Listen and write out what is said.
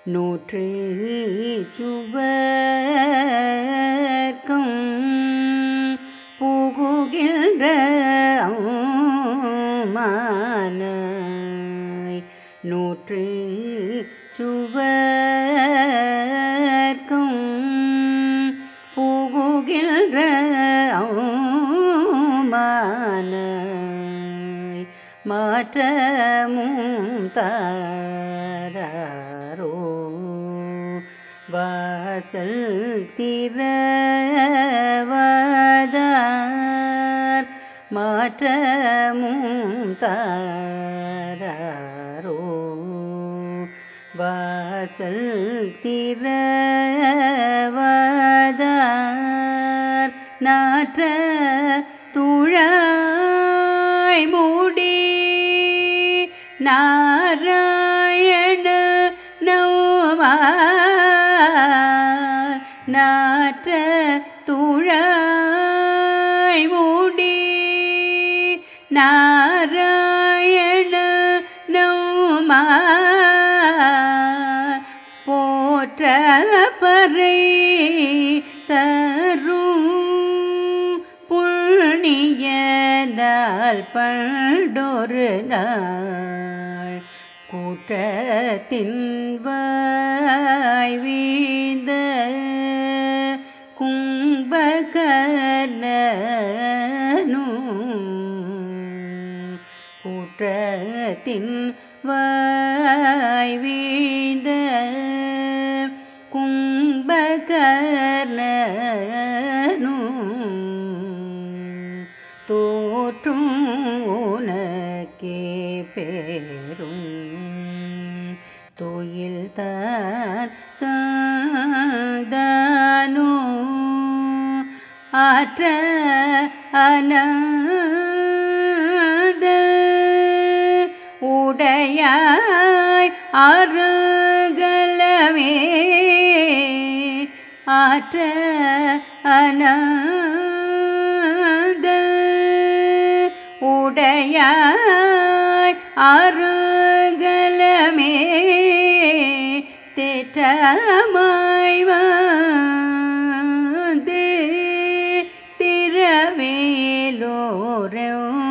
நூற்றி சுவர்க்கும் புகுகின்ற மானாய் நூற்றி சுவர்க்கும் புகுகின்ற மானாய் மாற்றமும் தாரோ வாசல் திரவதார் மாற்றமும் தாரோ வாசல் திரவதார் நாற்ற துழாய் மூடி நாராயண நோமார் நாற்ற துழாய் மூடி நாராயண நோமார் போற்ற பறை தரும் புண்ணிய நாள் பண்டொரு நாள் கூட்டத்தின் வாய் வீழ்ந்த கும்பகர்ணனும் கூட்டத்தின் வாய் வீழ்ந்த கும்பகர்ணனும் தோற்றும் உனக்கே பேரும் துயில் தான் தானோ ஆற்ற அனந்த உடையாய் அருகலமே ஆற்ற அனந்த உடையாய் அருகலமே தேற்றமாய் வந்து திரவேலோரம்